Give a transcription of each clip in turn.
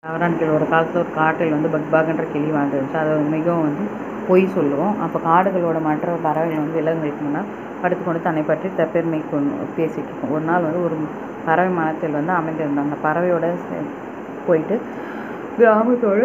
அவரான் கிளி ஒரு காலத்தில் ஒரு காட்டில் வந்து பக்பாக்ன்ற கிளி வாழ்ந்துருந்துச்சு அது வந்து மிகவும் வந்து பொய் சொல்லும் அப்போ காடுகளோட மற்ற பறவைகள் வந்து விலங்குகளுக்கு முன்னால் படுத்துக்கொண்டு தன்னை பற்றி தப்பெருமை கொண்டு பேசிகிட்டு இருக்கும் ஒரு நாள் வந்து ஒரு பறவை மனத்தில் வந்து அமைந்திருந்தாங்க அந்த பறவையோட சே- போயிட்டு கிராமத்தோட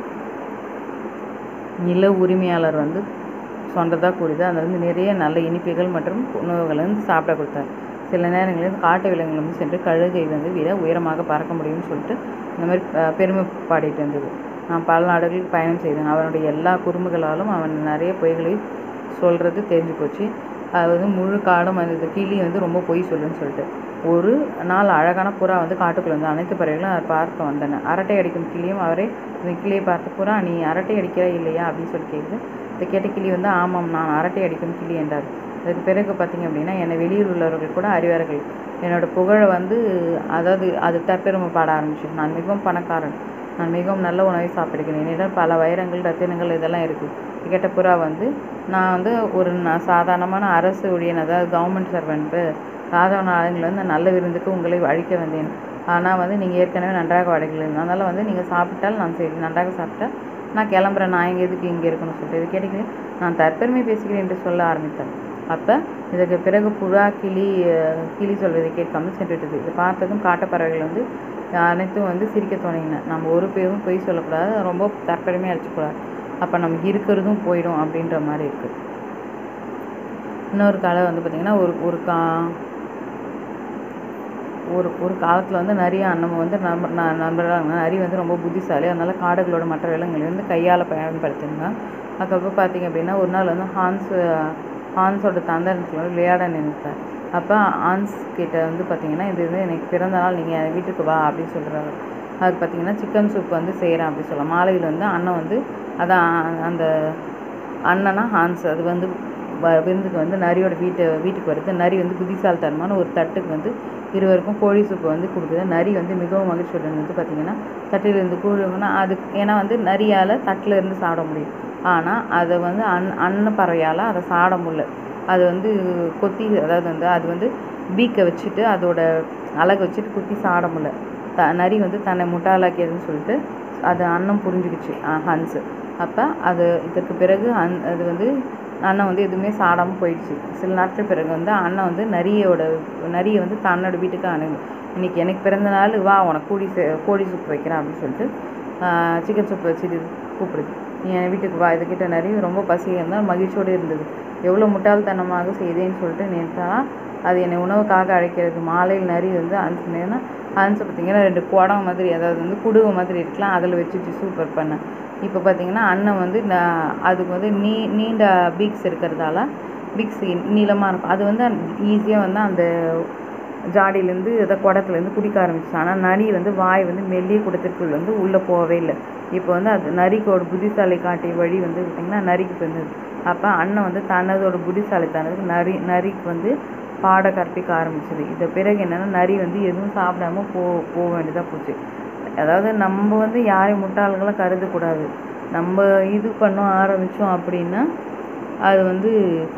நில உரிமையாளர் வந்து சொன்னதாக கூறியது அது வந்து நிறைய நல்ல இனிப்புகள் மற்றும் உணவுகளை வந்து சாப்பிட கொடுத்தார் சில நேரங்களில் காட்டு விலங்குகள் வந்து சென்று கழுகை வந்து விட உயரமாக பறக்க முடியும்னு சொல்லிட்டு இந்த மாதிரி அஹ், பெருமை பாடிட்டு இருந்தது நான் பல நாடுகளுக்கு பயணம் செய்தேன் அவனுடைய எல்லா குறும்புகளாலும் அவன் நிறைய பொய்களை சொல்கிறது தெரிஞ்சு போச்சு அது வந்து முழு காடும் அந்த கிளி வந்து ரொம்ப பொய் சொல்லுன்னு சொல்லிட்டு ஒரு நாள் அழகான புறா வந்து காட்டுக்குள்ள வந்து அனைத்து பறவைகளும் அவர் பார்க்க வந்தன அரட்டை அடிக்கும் கிளியும் அவரே இந்த கிளியை பார்த்து புறா நீ அரட்டை அடிக்கிறா இல்லையா அப்படின்னு சொல்லி கேட்குது இதை கேட்ட கிளி வந்து ஆமாம் நான் அரட்டை அடிக்கும் கிளி என்றார் அதுக்கு பிறகு பார்த்தீங்க அப்படின்னா என்னை வெளியூர் உள்ளவர்கள் கூட அறிவார்கள் என்னோட புகழை வந்து அதாவது அது தற்பெருமை பாட ஆரம்பிச்சு நான் மிகவும் பணக்காரன் நான் மிகவும் நல்ல உணவை சாப்பிடுகிறேன் என்னிடம் பல வைரங்கள் ரத்தினங்கள் இதெல்லாம் இருக்குது இது கேட்ட புறா வந்து நான் வந்து ஒரு நான் சாதாரணமான அரசு ஊழியன் அதாவது கவர்மெண்ட் சர்வெண்ட்டு ராஜவன் ஆளுங்களை வந்து நல்ல விருந்துக்கு உங்களை அழிக்க வந்தேன் ஆனால் வந்து நீங்கள் ஏற்கனவே நன்றாக வடைகள் அதனால் வந்து நீங்கள் சாப்பிட்டால் நான் சரி நன்றாக சாப்பிட்டா நான் கிளம்புறேன் நான் எங்கே எதுக்கு இங்கே இருக்கணும்னு சொல்லிட்டு இது கேட்டுக்கிறேன் நான் தற்பெருமை பேசுகிறேன் என்று சொல்ல ஆரம்பித்தேன் அப்போ இதுக்கு பிறகு புறா கிளி அஹ், கிளி சொல்வதை கேட்காமல் சென்றுட்டது இது பார்த்ததும் காட்டுப்பறவைகள் வந்து அனைத்தும் வந்து சிரிக்க தோணின நம்ம ஒரு பேரும் பொய் சொல்லக்கூடாது ரொம்ப தற்பெருமையாக அடிச்சுக்கூடாது அப்போ நமக்கு இருக்கிறதும் போயிடும் அப்படின்ற மாதிரி இருக்குது இன்னொரு கதை வந்து பார்த்திங்கன்னா ஒரு ஒரு கா ஒரு ஒரு காலத்தில் வந்து நிறைய அண்ணன் வந்து நம்ப ந- நண்பர்களாக நரி வந்து ரொம்ப புத்திசாலி அதனால காடுகளோட மற்ற விலங்குகளை வந்து கையால் பயன்படுத்திருந்தாங்க அதுக்கப்புறம் பார்த்தீங்க அப்படின்னா ஒரு நாள் வந்து ஹான்ஸ் ஹான்ஸோட தந்தனத்தில் வந்து விளையாட நினைத்தார் அப்போ ஹான்ஸ் கிட்ட வந்து பார்த்தீங்கன்னா இது இது எனக்கு பிறந்த நாள் நீங்கள் வீட்டுக்கு வா அப்படின்னு சொல்கிறாரு அதுக்கு பார்த்தீங்கன்னா சிக்கன் சூப் வந்து செய்கிறேன் அப்படின்னு சொல்லலாம் மாலையில் வந்து அண்ணன் வந்து அதான் அந்த அண்ணனா ஹான்ஸ் அது வந்து வ- விருந்துக்கு வந்து நரியோட வீட்டு வீட்டுக்கு வருது நரி வந்து புத்திசாலித்தனமான ஒரு தட்டுக்கு வந்து இருவருக்கும் கோழி சூப்பு வந்து கொடுக்குது நரி வந்து மிகவும் மகிழ்ச்சியுடன் வந்து பார்த்திங்கன்னா தட்டில் இருந்து கூழுங்கன்னா அது ஏன்னா வந்து நரியால் தட்டில் இருந்து சாப்பிட முடியும் ஆனால் அதை வந்து அன் அன்ன பறவையால் அதை சாப்பிட முடியல அது வந்து கொத்தி அதாவது வந்து அது வந்து பீக்கை வச்சுட்டு அதோட அழகை வச்சுட்டு குத்தி சாப்பிட முடியல த நரி வந்து தன்னை முட்டாளாக்கியதுன்னு சொல்லிட்டு அது அண்ணன் புரிஞ்சுக்கிச்சு ஹன்ஸு அப்போ அது இதற்கு பிறகு அந் அது வந்து அண்ணன் வந்து எதுவுமே சாடாமல் போயிடுச்சு சில நாட்கள் பிறகு வந்து அண்ணன் வந்து நரியோட நரியை வந்து தன்னோட வீட்டுக்கு அணுகு இன்னைக்கு எனக்கு பிறந்த நாள் வா உனக்கு கூடி சே கோழி சூப் வைக்கிறேன் அப்படின்னு சொல்லிட்டு சிக்கன் சூப் வச்சுட்டு கூப்பிடுது நீ என் வீட்டுக்கு வா இதுக்கிட்ட நரி ரொம்ப பசியாக இருந்தால் மகிழ்ச்சியோடு இருந்தது எவ்வளோ முட்டாள்தனமாக செய்தேன்னு சொல்லிட்டு நினைத்தானா அது என்னை உணவுக்காக அழைக்கிறது மாலையில் நரி வந்து அந்த நேரம் ஹன்ஸ் பார்த்தீங்கன்னா ரெண்டு குடம் மாதிரி அதாவது வந்து குடுவை மாதிரி இருக்கலாம் அதில் வச்சுட்டு சூப்பர் பண்ணேன் இப்போ பார்த்தீங்கன்னா அண்ணன் வந்து நான் அதுக்கு வந்து நீ நீண்ட பீக்ஸ் இருக்கிறதால பீக்ஸ் நீளமாக இருக்கும் அது வந்து ஈஸியாக வந்து அந்த ஜாடியிலேருந்து இதை குடத்துலேருந்து குடிக்க ஆரம்பிச்சு ஆனால் நரி வந்து வாய் வந்து மெல்லிய குடத்திற்குள் வந்து உள்ளே போகவே இல்லை இப்போ வந்து அது நரிக்கு ஒரு புத்திசாலி காட்டிய வழி வந்து பார்த்திங்கன்னா நரிக்கு இருந்தது அப்போ அண்ணன் வந்து தனதோட புத்திசாலித்தனத்துக்கு நரி நரிக்கு வந்து பாட கற்பிக்க ஆரம்பிச்சது இது பிறகு என்னென்னா நரி வந்து எதுவும் சாப்பிடாம போ போக வேண்டியதாக போச்சு அதாவது நம்ம வந்து யாரையும் முட்டாள்களாக கருதக்கூடாது நம்ம இது பண்ண ஆரம்பித்தோம் அப்படின்னா அது வந்து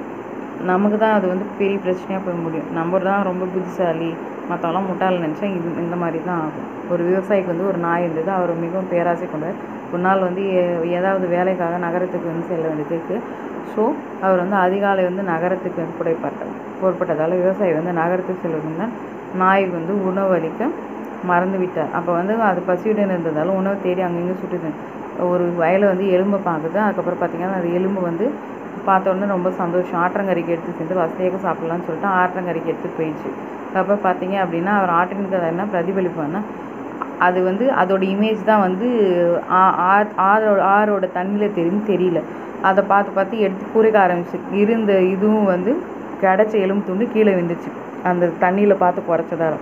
நமக்கு தான் அது வந்து பெரிய பிரச்சனையாக போய் முடியும் நம்ம தான் ரொம்ப புத்திசாலி மற்றவங்களாம் முட்டாள் நினச்சா இது இந்த மாதிரி தான் ஆகும் ஒரு விவசாயிக்கு வந்து ஒரு நாய் இருந்தது அவர் மிகவும் பேராசை கொண்டார் ஒரு நாள் வந்து ஏ- ஏதாவது வேலைக்காக நகரத்துக்கு வந்து செல்ல வேண்டியது இருக்குது ஸோ அவர் வந்து அதிகாலை வந்து நகரத்துக்கு வந்து புடைப்பட்டார் புறப்பட்டதால் விவசாயி வந்து நகரத்துக்கு செல்வதுன்னா நாய்க்கு வந்து உணவு அளிக்க மறந்து விட்டார் அப்போ வந்து அது பசியுடன் இருந்ததால உணவு தேடி அங்கங்கே சுட்டுது ஒரு வயலை வந்து எலும்பை பார்க்குது அதுக்கப்புறம் பார்த்தீங்கன்னா அது எலும்பு வந்து பார்த்த உடனே ரொம்ப சந்தோஷம் ஆற்றங்கறிக்கு எடுத்து சென்று வசதியாக சாப்பிட்லான்னு சொல்லிட்டு ஆற்றங்கறிக்கு எடுத்துட்டு போயிடுச்சு அப்போ பார்த்தீங்க அப்படின்னா அவர் ஆற்றினுக்கு அதை என்ன பிரதிபலிப்பான்னா அது வந்து அதோட இமேஜ் தான் வந்து ஆ- ஆ- ஆறோட ஆறோட தண்ணியில் தெரியும் தெரியல அதை பார்த்து பார்த்து எடுத்து குறைக்க ஆரம்பிச்சு இருந்த இதுவும் வந்து கிடச்ச எலும்பு துண்டு கீழே விழுந்துச்சு அந்த தண்ணியில் பார்த்து குறைச்சதாரம்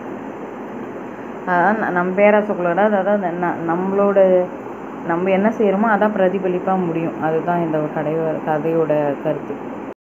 அதான் ந- நம்ம பேராசைக்குள்ளோட அதாவது ந- நம்மளோட நம்ம என்ன செய்கிறோமோ அதான் பிரதிபலிப்பாக முடியும் அதுதான் இந்த கடையோட கதையோட கருத்து